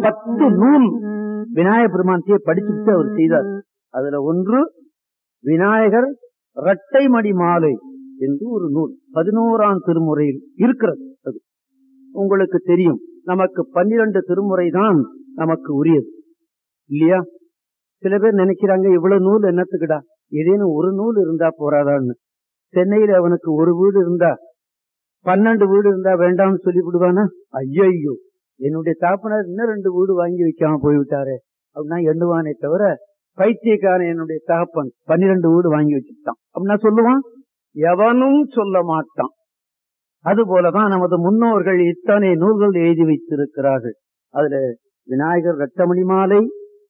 பத்து நூல் விநாயக பெருமானத்தையே படிச்சுட்டு அவர் செய்தார் அதுல ஒன்று விநாயகர் இரட்டைமடி மாலை என்று ஒரு நூல் பதினோராம் திருமுறையில் இருக்கிறது அது உங்களுக்கு தெரியும் நமக்கு பன்னிரண்டு திருமுறை தான் நமக்கு உரியது இல்லையா சில பேர் நினைக்கிறாங்க இவ்வளவு நூல் என்னத்துக்குடா ஏதேனும் ஒரு நூல் இருந்தா போறாதான்னு சென்னையில அவனுக்கு ஒரு வீடு இருந்தா பன்னெண்டு வீடு இருந்தா வேண்டாம்னு சொல்லி விடுவானா ஐயோ என்னுடைய தாப்பனார் இன்னும் ரெண்டு வீடு வாங்கி வைக்காம போய்விட்டாரு அப்படின்னா எண்ணுவானே தவிர பைத்தியக்காரன் என்னுடைய தகப்பன் பன்னிரண்டு வீடு வாங்கி வச்சுட்டான் அப்படின்னா சொல்லுவான் எவனும் சொல்ல மாட்டான் அது போலதான் நமது முன்னோர்கள் இத்தனை நூல்கள் எழுதி வைத்திருக்கிறார்கள் அதுல விநாயகர் ரத்தமணி மாலை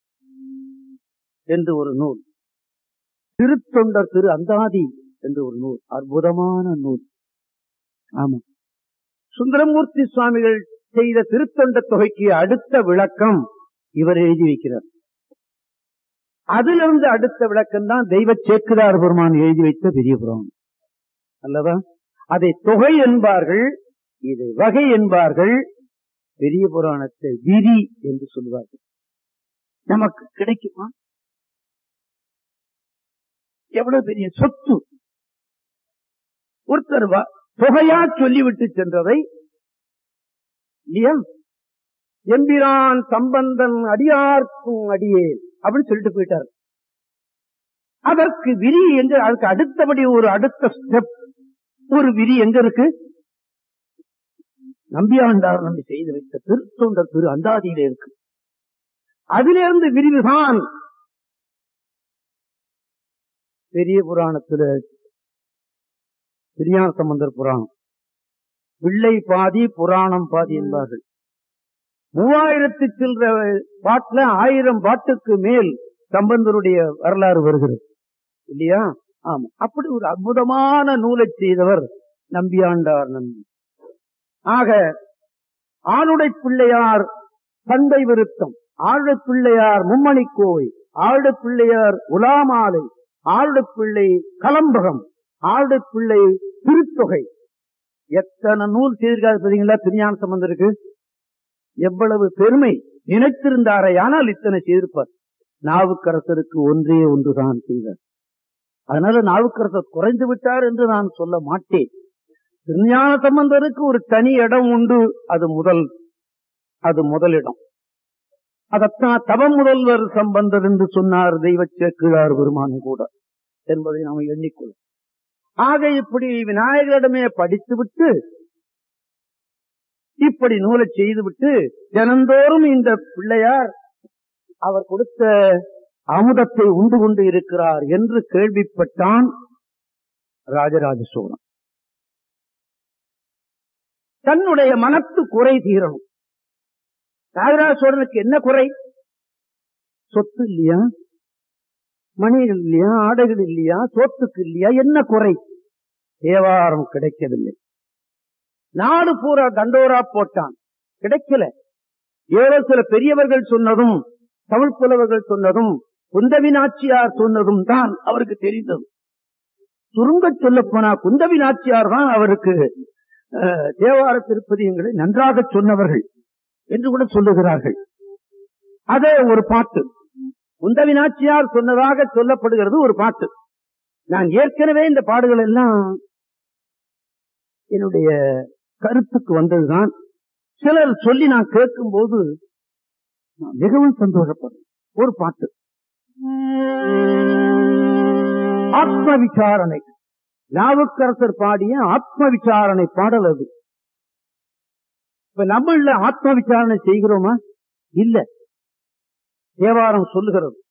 என்று ஒரு நூல் திருத்தொண்டர் திரு அந்தாதி என்று ஒரு நூல் அற்புதமான நூல் ஆமா சுந்தரமூர்த்தி சுவாமிகள் செய்த திருத்தொண்ட தொகைக்கு அடுத்த விளக்கம் இவர் எழுதி வைக்கிறார் அதிலிருந்து அடுத்த விளக்கம் தான் தெய்வ சேக்கிரார் பெருமான் எழுதி வைத்த பெரிய புராணம் அல்லவா அதை தொகை என்பார்கள் இதை வகை என்பார்கள் பெரிய புராணத்தை விதி என்று சொல்வார்கள் நமக்கு கிடைக்குமா எவ்வளவு பெரிய சொத்து ஒருத்தர் வா- தொகையா சொல்லிவிட்டு சென்றதை இல்லையா எம்பிரான் சம்பந்தன் அடியார்க்கும் அடியே அப்படின்னு சொல்லிட்டு போயிட்டார் அதற்கு விரி எங்க அதுக்கு அடுத்தபடி ஒரு அடுத்த ஸ்டெப் ஒரு விரி எங்க இருக்கு நம்பியாண்டார் நம்பி செய்து வைத்த திருத்தொண்டர் திரு அந்தாதியில இருக்கு அதிலிருந்து விரிவுதான் பெரிய புராணத்துல திருஞான சம்பந்தர் புராணம் பிள்ளை பாதி புராணம் பாதி என்பார்கள் மூவாயிரத்தி சில்லற பாட்டுல ஆயிரம் பாட்டுக்கு மேல் சம்பந்தருடைய வரலாறு வருகிறது இல்லையா ஆமா அப்படி ஒரு அற்புதமான நூலை செய்தவர் நம்பியாண்டார் நம்பி ஆக ஆளுடை பிள்ளையார் தந்தை விருத்தம் ஆளுடை பிள்ளையார் மும்மணி கோவை ஆளுடை பிள்ளையார் உலாமாலை ஆளுடை பிள்ளை கலம்பகம் ஆளுடை பிள்ளை திருத்தொகை எத்தனை நூல் செய்திருக்காரு தெரியுங்களா திருஞான சம்பந்தருக்கு எவ்வளவு பெருமை நினைத்திருந்தாரே ஆனால் இத்தனை செய்திருப்பார் நாவுக்கரசருக்கு ஒன்றே ஒன்றுதான் செய்தார் அதனால நாவுக்கரசர் குறைந்து விட்டார் என்று நான் சொல்ல மாட்டேன் திருஞான சம்பந்தருக்கு ஒரு தனி இடம் உண்டு அது முதல் அது முதலிடம் அதத்தான் தவ முதல்வர் சம்பந்தர் என்று சொன்னார் தெய்வ சேக்கிழார் பெருமான் கூட என்பதை நாம் எண்ணிக்கொள்ளும் ஆக இப்படி விநாயகரிடமே படித்துவிட்டு இப்படி நூலை செய்துவிட்டு தினந்தோறும் இந்த பிள்ளையார் அவர் கொடுத்த அமுதத்தை உண்டு கொண்டு இருக்கிறார் என்று கேள்விப்பட்டான் ராஜராஜ சோழன் தன்னுடைய மனத்து குறை தீரணும் ராஜராஜ சோழனுக்கு என்ன குறை சொத்து இல்லையா மணிகள் இல்லையா ஆடைகள் இல்லையா சோத்துக்கு இல்லையா என்ன குறை தேவாரம் கிடைக்கவில்லை நாடு பூரா தண்டோரா போட்டான் கிடைக்கல ஏதோ சில பெரியவர்கள் சொன்னதும் தமிழ் புலவர்கள் சொன்னதும் குந்தவி நாச்சியார் சொன்னதும் தான் அவருக்கு தெரிந்தது சுருங்க சொல்ல போனா குந்தவி நாச்சியார் தான் அவருக்கு அஹ், தேவார திருப்பதியங்களை நன்றாக சொன்னவர்கள் என்று கூட சொல்லுகிறார்கள் அதே ஒரு பாட்டு குந்தவி நாச்சியார் சொன்னதாக சொல்லப்படுகிறது ஒரு பாட்டு நான் ஏற்கனவே இந்த பாடுகள் எல்லாம் என்னுடைய கருத்துக்கு வந்ததுதான் சிலர் சொல்லி நான் கேட்கும் போது நான் மிகவும் சந்தோஷப்படுறேன் ஒரு பாட்டு ஆத்ம விசாரணை நாவுக்கரசர் பாடிய ஆத்ம விசாரணை பாடல் அது இப்ப நம்மள ஆத்ம விசாரணை செய்கிறோமா இல்ல தேவாரம் சொல்லுகிறது